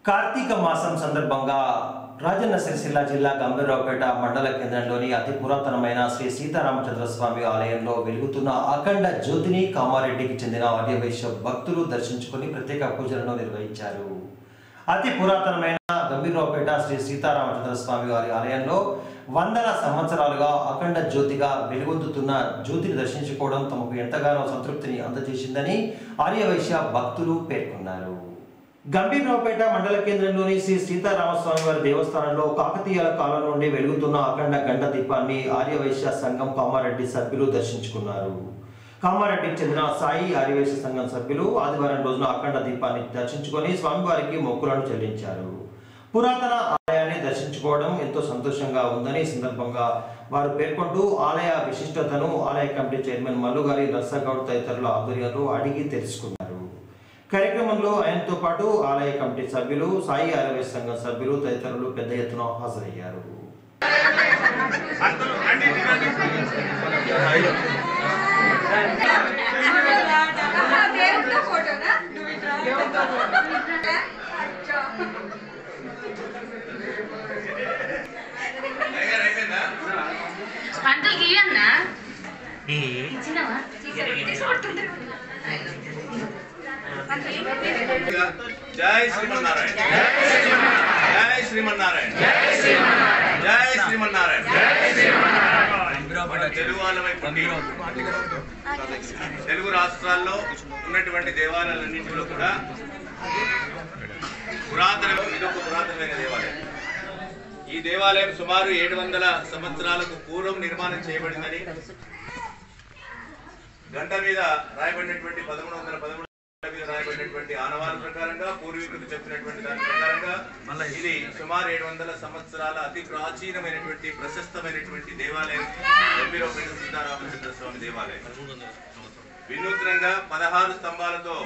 కార్తీక మాసం సందర్భంగా రాజన్న సిరిసిల్ల జిల్లా గంభీరావుపేట మండల కేంద్రంలోని అతి పురాతనమైన శ్రీ సీతారామచంద్ర స్వామి ఆలయంలో వెలుగుతున్న అఖండ జ్యోతిని కామారెడ్డికి చెందిన ఆర్యవైశ్య భక్తులు దర్శించుకుని ప్రత్యేక పూజలను నిర్వహించారు అతి పురాతనమైన గంభీరావుపేట శ్రీ సీతారామచంద్ర స్వామి వారి ఆలయంలో వందల సంవత్సరాలుగా అఖండ జ్యోతిగా వెలుగొందుతున్న జ్యోతిని దర్శించుకోవడం తమకు ఎంతగానో సంతృప్తిని అందజేసిందని ఆర్యవైశ్య భక్తులు పేర్కొన్నారు గంభీరావుపేట మండల కేంద్రంలోని శ్రీ సీతారామస్వామి వారి దేవస్థానంలో కాకతీయాల కాలం నుండి వెలుగుతున్న అఖండ గంట దీపాన్ని ఆర్యవైశ్య సంఘం కామారెడ్డి సభ్యులు దర్శించుకున్నారు కామారెడ్డికి చెందిన సాయి ఆర్యవైశ్య సంఘం సభ్యులు ఆదివారం రోజున అఖండ దీపాన్ని దర్శించుకొని స్వామివారికి మొక్కులను చెల్లించారు పురాతన ఆలయాన్ని దర్శించుకోవడం ఎంతో సంతోషంగా ఉందని ఈ సందర్భంగా వారు పేర్కొంటూ ఆలయ విశిష్టతను ఆలయ కమిటీ చైర్మన్ మల్లుగారి నర్సగౌడ్ తదితరుల ఆధ్వర్యంలో అడిగి తెలుసుకున్నారు కార్యక్రమంలో ఆయనతో పాటు ఆలయ కమిటీ సభ్యులు సాయి ఆరవై సంఘం సభ్యులు తదితరులు పెద్ద ఎత్తున హాజరయ్యారు దేవుడితో ఫోటోనా అచ్చా పంటలు గీయన్నా ఇచ్చినావా తీసుకుంటుంది జై శ్రీమన్నారాయణ జై శ్రీమన్నారాయణ జై శ్రీమన్నారాయణ మన తెలుగు వాళ్ళమై పుట్టి తెలుగు రాష్ట్రాల్లో ఉన్నటువంటి దేవాలయాలన్నింటిలో కూడా పురాతన ఇదొక పురాతనమైన దేవాలయం ఈ దేవాలయం సుమారు ఏడు వందల సంవత్సరాలకు పూర్వం నిర్మాణం చేయబడిందని గంట మీద రాయబడినటువంటి పదమూడు వందల పదమూడు గంట మీద రాయబడినటువంటి ఆనవాల ప్రకారంగా పూర్వీకులు చెప్పినటువంటి దాని ప్రకారంగా ఇది సుమారు ఏడు వందల సంవత్సరాల అతి ప్రాచీనమైనటువంటి ప్రశస్తమైనటువంటి దేవాలయం గంభీరపేట సీతారామచంద్ర స్వామి దేవాలయం వినూత్నంగా పదహారు స్తంభాలతో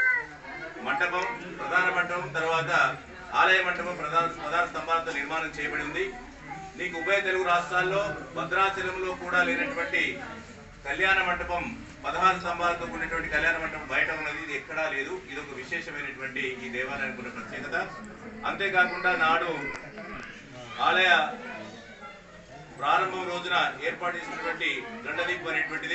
మంటపం ప్రధాన మంటపం తర్వాత ఆలయ మంటపం ప్రధాన ప్రధాన స్తంభాలతో నిర్మాణం చేయబడి ఉంది నీకు ఉభయ తెలుగు రాష్ట్రాల్లో భద్రాచలంలో కూడా లేనటువంటి కళ్యాణ మంటపం పదహారు స్తంభాలతో కూడినటువంటి కళ్యాణ మంటపం బయట ఉన్నది ఇది ఎక్కడా లేదు ఇది ఒక విశేషమైనటువంటి ఈ దేవాలయానికి ఉన్న ప్రత్యేకత అంతేకాకుండా నాడు ఆలయ ప్రారంభం రోజున ఏర్పాటు చేసినటువంటి గండదీపం అనేటువంటిది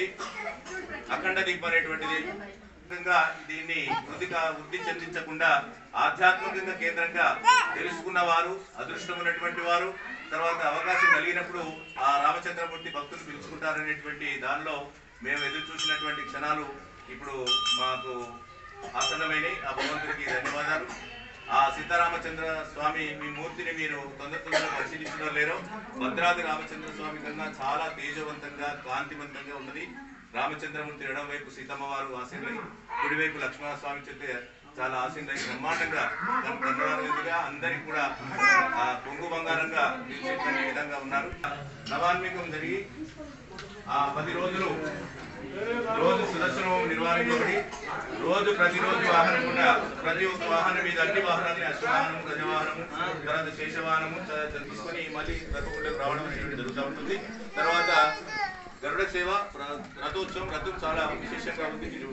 అఖండ దీపం అనేటువంటిది విధంగా దీన్ని వృద్ధి కా- వృద్ధి చెందించకుండా ఆధ్యాత్మికంగా కేంద్రంగా తెలుసుకున్న వారు అదృష్టం ఉన్నటువంటి వారు తర్వాత అవకాశం కలిగినప్పుడు ఆ రామచంద్రమూర్తి భక్తులు పిలుచుకుంటారనేటువంటి దానిలో మేము ఎదురు చూసినటువంటి క్షణాలు ఇప్పుడు మాకు ఆసన్నమైనవి ఆ భగవంతుడికి ధన్యవాదాలు ఆ సీతారామచంద్ర స్వామి మీ మూర్తిని మీరు తొందర తొందరగా పరిశీలించడం లేరో భద్రాద్రి రామచంద్ర స్వామి కన్నా చాలా తేజవంతంగా కాంతివంతంగా ఉన్నది రామచంద్రమూర్తి ఎడమ వైపు సీతమ్మ వారు ఆశీర్వై కుడివైపు లక్ష్మణ స్వామి చెప్తే చాలా ఆశీర్వై బ్రహ్మాండంగా తన కన్నుగా అందరికి కూడా ఆ కొంగు బంగారంగా తీర్చిదిద్దే విధంగా ఉన్నారు నవాన్మికం జరిగి ఆ పది రోజులు రోజు సుదర్శనం నిర్వహించబడి రోజు ప్రతిరోజు వాహనం కూడా ప్రతి ఒక్క వాహనం మీద అన్ని వాహనాలని అశ్వవాహనము గజవాహనము తర్వాత శేషవాహనము త- త- తీసుకొని మళ్ళీ రథకుండకు రావడం అనేటువంటి జరుగుతూ ఉంటుంది తర్వాత గరుడ సేవ ప్ర- రథోత్సవం రథం చాలా విశేషంగా ఉంది మీరు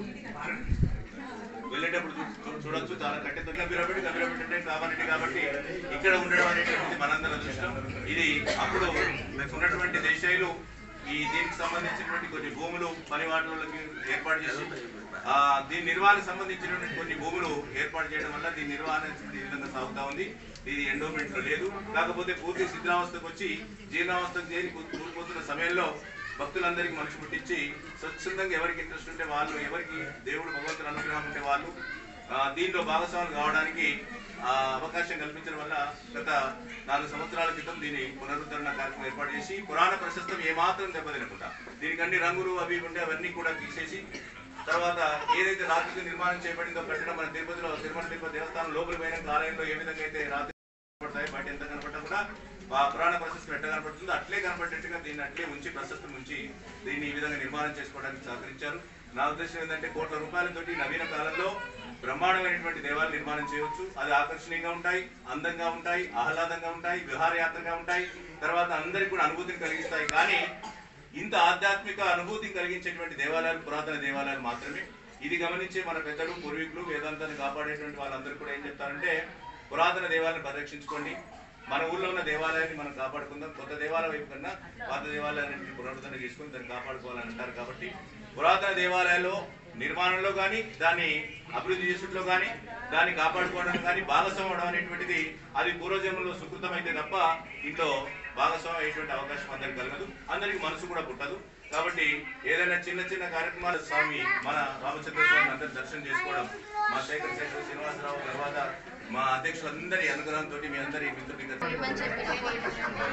వెళ్ళేటప్పుడు చూ- చూ- చూడొచ్చు చాలా కట్టెతో గంభీరపడి గంభీరపడి అంటే కామారెడ్డి కాబట్టి ఇక్కడ ఉండడం అనేటువంటిది మనందరం అదృష్టం ఇది అప్పుడు ఉన్నటువంటి దేశాలు ఈ దీనికి సంబంధించినటువంటి కొన్ని భూములు పని వాటికి ఏర్పాటు చేసి ఆ దీని నిర్వహణకు సంబంధించినటువంటి కొన్ని భూములు ఏర్పాటు చేయడం వల్ల దీని నిర్వహణ ఈ విధంగా సాగుతా ఉంది ఇది ఎండోమెంట్ లో లేదు కాకపోతే పూర్తి శిథిలావస్థకు వచ్చి జీర్ణావస్థకు చేరి కూ- కూలిపోతున్న సమయంలో భక్తులందరికీ మనసు పుట్టించి స్వచ్ఛందంగా ఎవరికి ఇంట్రెస్ట్ ఉంటే వాళ్ళు ఎవరికి దేవుడు భగవంతుని అనుగ్రహం ఉంటే వాళ్ళు ఆ, దీనిలో భాగస్వాములు కావడానికి ఆ, అవకాశం కల్పించడం వల్ల గత నాలుగు సంవత్సరాల క్రితం దీని పునరుద్ధరణ కార్యక్రమం ఏర్పాటు చేసి పురాణ ప్రశస్తం ఏమాత్రం దెబ్బతినకుండా దీనికి అన్ని రంగులు అవి ఉంటే అవన్నీ కూడా తీసేసి తర్వాత ఏదైతే రాత్రికి నిర్మాణం చేయబడిందో కట్టడం మన తిరుపతిలో తిరుమల తిరుపతి దేవస్థానం లోపలి పోయిన ఆలయంలో ఏ విధంగా అయితే రాత్రి కనపడతాయి బయట ఎంత కనపడ్డా కూడా ఆ పురాణ ప్రశస్తం ఎట్లా కనపడుతుందో అట్లే కనపడేట్టుగా దీన్ని అట్లే ఉంచి ప్రశస్తం ఉంచి దీన్ని ఈ విధంగా నిర్మాణం చేసుకోవడానికి సహకరించారు నా ఉద్దేశం ఏంటంటే కోట్ల రూపాయలతోటి నవీన కాలంలో బ్రహ్మాండమైనటువంటి దేవాలయం నిర్మాణం చేయవచ్చు అది ఆకర్షణీయంగా ఉంటాయి అందంగా ఉంటాయి ఆహ్లాదంగా ఉంటాయి విహారయాత్రగా ఉంటాయి తర్వాత అందరికి కూడా అనుభూతిని కలిగిస్తాయి కానీ ఇంత ఆధ్యాత్మిక అనుభూతిని కలిగించేటువంటి దేవాలయాలు పురాతన దేవాలయాలు మాత్రమే ఇది గమనించే మన పెద్దలు పూర్వీకులు వేదాంతాన్ని కాపాడేటువంటి వాళ్ళందరూ కూడా ఏం చెప్తారంటే పురాతన దేవాలయాన్ని పరిరక్షించుకోండి మన ఊళ్ళో ఉన్న దేవాలయాన్ని మనం కాపాడుకుందాం కొత్త దేవాలయం వైపు కన్నా పాత దేవాలయాన్ని పునరుద్ధరణ చేసుకుని దాన్ని కాపాడుకోవాలని అంటారు కాబట్టి పురాతన దేవాలయాల్లో నిర్మాణంలో కానీ దాన్ని అభివృద్ధి చేసుట్లో కానీ దాన్ని కాపాడుకోవడం కానీ భాగస్వామ్యం అవడం అనేటువంటిది అది పూర్వజన్మలో సుకృతం అయితే తప్ప ఇంట్లో భాగస్వామ్యం అయ్యేటువంటి అవకాశం అందరికి కలగదు అందరికి మనసు కూడా పుట్టదు కాబట్టి ఏదైనా చిన్న చిన్న కార్యక్రమాలు స్వామి మన రామచంద్ర స్వామి అందరి దర్శనం చేసుకోవడం మా శేఖర్ శేఖర్ శ్రీనివాసరావు తర్వాత మా అధ్యక్షులందరి అనుగ్రహంతో మీ అందరి మిత్రులకి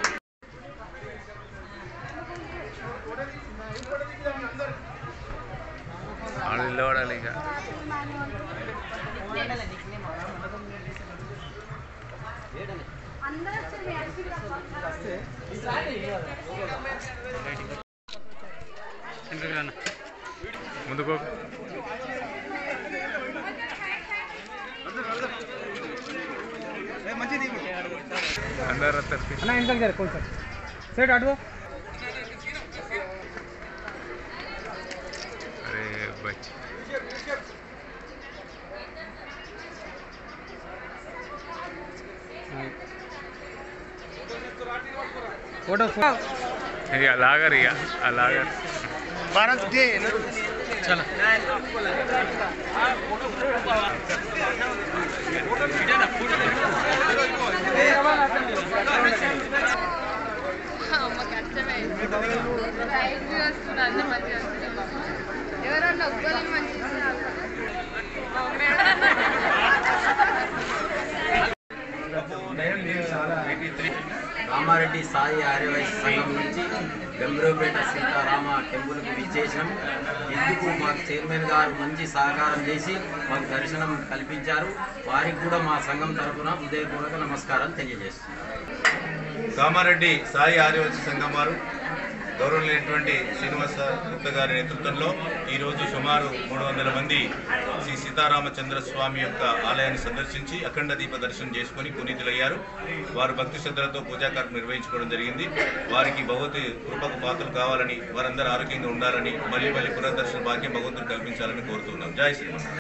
వాళ్ళు నిలబడాలి ఇక వెనకకి రానా. ముందుకో అందరు వస్తారు అన్న వెనకాల జర కొంచెం సైడ్ అటు అరే బచ్చి ఫోటో ఫోటో ఇక లాగరు ఇక ఆ లాగరు చలో అమ్మకి అర్థమైంది రైట్ వస్తున్నా అందరు మంచిగా వస్తున్నారు ఎవరన్నా ఒక్కరు మంచిగా రామారెడ్డి సాయి ఆర్యవైశ్య సంఘం నుంచి గంభీరపేట సీతారామ టెంపుల్కి విచ్చేసాం ఇందుకు మాకు చైర్మన్ గారు మంచి సహకారం చేసి మాకు దర్శనం కల్పించారు వారికి కూడా మా సంఘం తరఫున హృదయపూర్వక నమస్కారం తెలియజేస్తున్నాం కామారెడ్డి సాయి ఆర్యవైశ్య సంఘం వారు గౌరవనీయులైనటువంటి శ్రీనివాస గుప్త గారి నేతృత్వంలో ఈరోజు సుమారు మూడు వందల మంది శ్రీ సీతారామచంద్ర స్వామి యొక్క ఆలయాన్ని సందర్శించి అఖండ దీప దర్శనం చేసుకుని పునీతులయ్యారు వారు భక్తి శ్రద్ధలతో పూజా కార్యక్రమం నిర్వహించుకోవడం జరిగింది వారికి భగవతి కృపకు పాత్రలు కావాలని వారందరూ ఆరోగ్యంగా ఉండాలని మళ్ళీ మళ్ళీ పునర్దర్శన భాగ్యం భగవంతుడు కల్పించాలని కోరుతున్నాం జై శ్రీరామ్